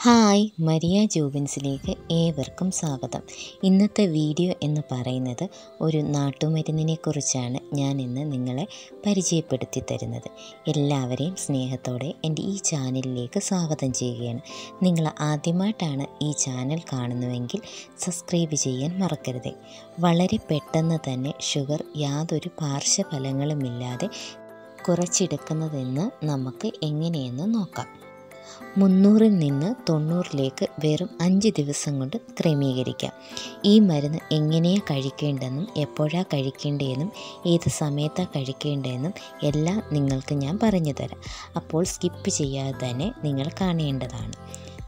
hi Maria ജൂബിൻസിലേക്ക് ഏവർക്കും സ്വാഗതം ഇന്നത്തെ വീഡിയോ എന്ന് പറയുന്നത് ഒരു നാട്ടുമരുന്നിനെ കുറിച്ചാണ് ഞാൻ ഇന്ന് നിങ്ങളെ പരിചയപ്പെടുത്തി തരുന്നത് എല്ലാവരെയും സ്നേഹത്തോടെ എൻ്റെ ഈ ചാനലിലേക്ക് സ്വാഗതം ചെയ്യുകയാണ് നിങ്ങൾ ആദ്യമായിട്ടാണ് ഈ ചാനൽ കാണുന്നുവെങ്കിൽ സബ്സ്ക്രൈബ് ചെയ്യാൻ മറക്കരുത് വളരെ പെട്ടെന്ന് തന്നെ ഷുഗർ യാതൊരു പാർശ്വഫലങ്ങളുമില്ലാതെ കുറച്ചെടുക്കുന്നതെന്ന് നമുക്ക് എങ്ങനെയെന്ന് നോക്കാം മുന്നൂറിൽ നിന്ന് തൊണ്ണൂറിലേക്ക് വെറും അഞ്ച് ദിവസം കൊണ്ട് ക്രമീകരിക്കാം ഈ മരുന്ന് എങ്ങനെയാണ് കഴിക്കേണ്ടതെന്നും എപ്പോഴാണ് കഴിക്കേണ്ടതെന്നും ഏത് സമയത്താണ് കഴിക്കേണ്ടതെന്നും എല്ലാം നിങ്ങൾക്ക് ഞാൻ പറഞ്ഞു തരാം അപ്പോൾ സ്കിപ്പ് ചെയ്യാതെ തന്നെ നിങ്ങൾ കാണേണ്ടതാണ്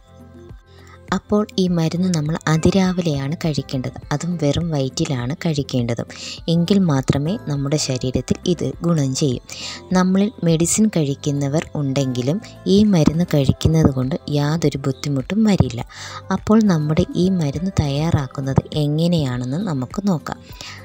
അപ്പോൾ ഈ മരുന്ന് നമ്മൾ അതിരാവിലെയാണ് കഴിക്കേണ്ടത് അതും വെറും വയറ്റിലാണ് കഴിക്കേണ്ടതും എങ്കിൽ മാത്രമേ നമ്മുടെ ശരീരത്തിൽ ഇത് ഗുണം ചെയ്യും നമ്മളിൽ മെഡിസിൻ കഴിക്കുന്നവർ ഉണ്ടെങ്കിലും ഈ മരുന്ന് കഴിക്കുന്നത് കൊണ്ട് യാതൊരു ബുദ്ധിമുട്ടും വരില്ല അപ്പോൾ നമ്മുടെ ഈ മരുന്ന് തയ്യാറാക്കുന്നത് എങ്ങനെയാണെന്ന് നമുക്ക് നോക്കാം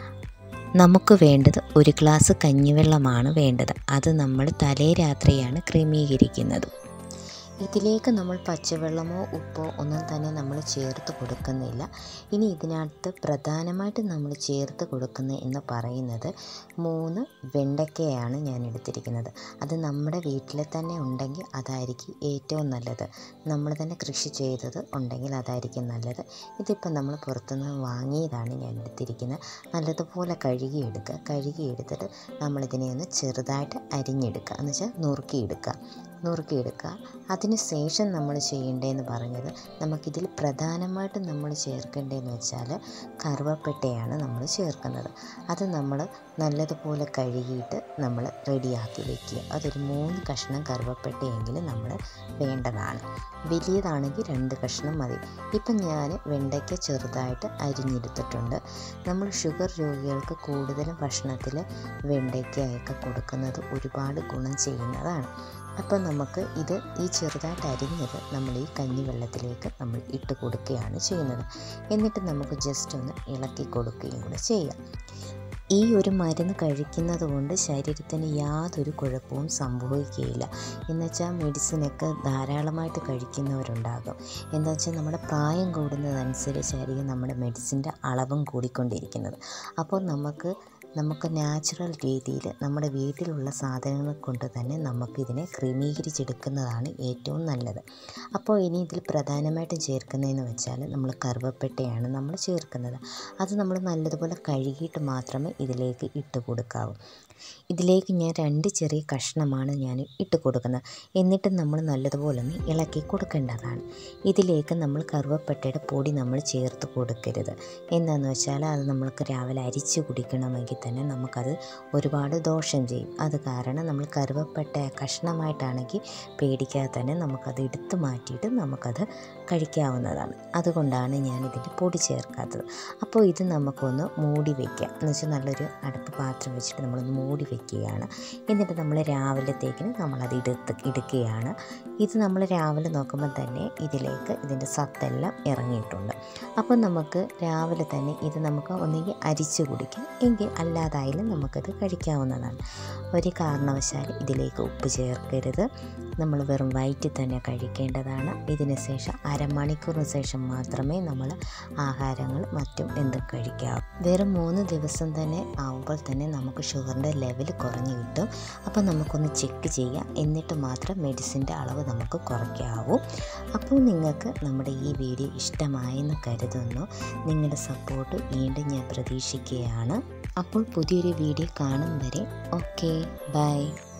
നമുക്ക് വേണ്ടത് ഒരു ഗ്ലാസ് കഞ്ഞിവെള്ളമാണ് വേണ്ടത് അത് നമ്മൾ തലേ രാത്രിയാണ് ക്രമീകരിക്കുന്നത് ഇതിലേക്ക് നമ്മൾ പച്ചവെള്ളമോ ഉപ്പോ ഒന്നും തന്നെ നമ്മൾ ചേർത്ത് കൊടുക്കുന്നില്ല ഇനി ഇതിനകത്ത് പ്രധാനമായിട്ടും നമ്മൾ ചേർത്ത് കൊടുക്കുന്നത് എന്ന് പറയുന്നത് മൂന്ന് വെണ്ടയ്ക്കയാണ് ഞാൻ എടുത്തിരിക്കുന്നത് അത് നമ്മുടെ വീട്ടിൽ തന്നെ ഉണ്ടെങ്കിൽ അതായിരിക്കും ഏറ്റവും നല്ലത് നമ്മൾ തന്നെ കൃഷി ചെയ്തത് ഉണ്ടെങ്കിൽ അതായിരിക്കും നല്ലത് ഇതിപ്പോൾ നമ്മൾ പുറത്തുനിന്ന് വാങ്ങിയതാണ് ഞാൻ എടുത്തിരിക്കുന്നത് നല്ലതുപോലെ കഴുകിയെടുക്കുക കഴുകിയെടുത്തിട്ട് നമ്മളിതിനെ ഒന്ന് ചെറുതായിട്ട് അരിഞ്ഞെടുക്കുക എന്ന് വെച്ചാൽ നുറുക്കിയെടുക്കുക നുറുക്കിയെടുക്കുക അതിന് ശേഷം നമ്മൾ ചെയ്യേണ്ടതെന്ന് പറഞ്ഞത് നമുക്കിതിൽ പ്രധാനമായിട്ടും നമ്മൾ ചേർക്കേണ്ടതെന്ന് വെച്ചാൽ കറുവപ്പട്ടയാണ് നമ്മൾ ചേർക്കുന്നത് അത് നമ്മൾ നല്ലതുപോലെ കഴുകിയിട്ട് നമ്മൾ റെഡിയാക്കി വെക്കുക അതൊരു മൂന്ന് കഷ്ണം കറുവപ്പട്ടയെങ്കിലും നമ്മൾ വേണ്ടതാണ് വലിയതാണെങ്കിൽ രണ്ട് കഷ്ണം മതി ഇപ്പം ഞാൻ വെണ്ടയ്ക്ക ചെറുതായിട്ട് അരിഞ്ഞെടുത്തിട്ടുണ്ട് നമ്മൾ ഷുഗർ രോഗികൾക്ക് കൂടുതലും ഭക്ഷണത്തിൽ വെണ്ടയ്ക്കയൊക്കെ കൊടുക്കുന്നത് ഒരുപാട് ഗുണം ചെയ്യുന്നതാണ് അപ്പോൾ നമുക്ക് ഇത് ഈ ചെറുതായിട്ട് അരിഞ്ഞത് നമ്മൾ ഈ കഞ്ഞിവെള്ളത്തിലേക്ക് നമ്മൾ ഇട്ട് കൊടുക്കുകയാണ് ചെയ്യുന്നത് എന്നിട്ട് നമുക്ക് ജസ്റ്റ് ഒന്ന് ഇളക്കി കൊടുക്കുകയും കൂടെ ചെയ്യാം ഈ ഒരു മരുന്ന് കഴിക്കുന്നത് കൊണ്ട് ശരീരത്തിന് യാതൊരു കുഴപ്പവും സംഭവിക്കുകയില്ല എന്നുവെച്ചാൽ മെഡിസിനൊക്കെ ധാരാളമായിട്ട് കഴിക്കുന്നവരുണ്ടാകും എന്താ വെച്ചാൽ നമ്മുടെ പ്രായം കൂടുന്നതനുസരിച്ചായിരിക്കും നമ്മുടെ മെഡിസിൻ്റെ അളവും കൂടിക്കൊണ്ടിരിക്കുന്നത് അപ്പോൾ നമുക്ക് നമുക്ക് നാച്ചുറൽ രീതിയിൽ നമ്മുടെ വീട്ടിലുള്ള സാധനങ്ങൾ കൊണ്ട് തന്നെ നമുക്കിതിനെ ക്രമീകരിച്ചെടുക്കുന്നതാണ് ഏറ്റവും നല്ലത് അപ്പോൾ ഇനി ഇതിൽ പ്രധാനമായിട്ടും ചേർക്കുന്നതെന്ന് വെച്ചാൽ നമ്മൾ കറുവപ്പട്ടയാണ് നമ്മൾ ചേർക്കുന്നത് അത് നമ്മൾ നല്ലതുപോലെ കഴുകിയിട്ട് മാത്രമേ ഇതിലേക്ക് ഇട്ട് കൊടുക്കാവൂ ഇതിലേക്ക് ഞാൻ രണ്ട് ചെറിയ കഷ്ണമാണ് ഞാൻ ഇട്ട് കൊടുക്കുന്നത് എന്നിട്ട് നമ്മൾ നല്ലതുപോലെ ഒന്ന് ഇളക്കി കൊടുക്കേണ്ടതാണ് ഇതിലേക്ക് നമ്മൾ കറുവപ്പട്ടയുടെ പൊടി നമ്മൾ ചേർത്ത് കൊടുക്കരുത് എന്താണെന്ന് വെച്ചാൽ അത് നമ്മൾക്ക് രാവിലെ അരിച്ച് കുടിക്കണമെങ്കിൽ തന്നെ നമുക്കത് ഒരുപാട് ദോഷം ചെയ്യും അത് കാരണം നമ്മൾ കറുവപ്പട്ട കഷ്ണമായിട്ടാണെങ്കിൽ പേടിക്കാതെ തന്നെ നമുക്കത് എടുത്തു മാറ്റിയിട്ട് നമുക്കത് കഴിക്കാവുന്നതാണ് അതുകൊണ്ടാണ് ഞാൻ ഇതിൻ്റെ പൊടി ചേർക്കാത്തത് അപ്പോൾ ഇത് നമുക്കൊന്ന് മൂടി വയ്ക്കാം എന്ന് വെച്ചാൽ നല്ലൊരു അടുപ്പ് പാത്രം വെച്ചിട്ട് നമ്മളൊന്ന് മൂടി വയ്ക്കുകയാണ് എന്നിട്ട് നമ്മൾ രാവിലത്തേക്കിന് നമ്മളത് എടുത്ത് എടുക്കുകയാണ് ഇത് നമ്മൾ രാവിലെ നോക്കുമ്പോൾ തന്നെ ഇതിലേക്ക് ഇതിൻ്റെ സത്തെല്ലാം ഇറങ്ങിയിട്ടുണ്ട് അപ്പോൾ നമുക്ക് രാവിലെ തന്നെ ഇത് നമുക്ക് ഒന്നുകിൽ അരിച്ച് കുടിക്കാം എങ്കിൽ അല്ലാതായാലും നമുക്കത് കഴിക്കാവുന്നതാണ് ഒരു കാരണവശാലും ഇതിലേക്ക് ഉപ്പ് ചേർക്കരുത് നമ്മൾ വെറും വയറ്റിൽ തന്നെ കഴിക്കേണ്ടതാണ് ഇതിന് ശേഷം അരമണിക്കൂറിന് ശേഷം മാത്രമേ നമ്മൾ ആഹാരങ്ങൾ മറ്റും എന്തും കഴിക്കാവൂ വെറും മൂന്ന് ദിവസം തന്നെ ആവുമ്പോൾ തന്നെ നമുക്ക് ഷുഗറിൻ്റെ ലെവൽ കുറഞ്ഞു കിട്ടും അപ്പോൾ നമുക്കൊന്ന് ചെക്ക് ചെയ്യാം എന്നിട്ട് മാത്രം മെഡിസിൻ്റെ അളവ് നമുക്ക് കുറയ്ക്കാവൂ അപ്പോൾ നിങ്ങൾക്ക് നമ്മുടെ ഈ വീഡിയോ ഇഷ്ടമായെന്ന് കരുതുന്നു നിങ്ങളുടെ സപ്പോർട്ട് വീണ്ടും ഞാൻ പ്രതീക്ഷിക്കുകയാണ് അപ്പോൾ പുതിയൊരു വീഡിയോ കാണും വരെ ഓക്കെ ബൈ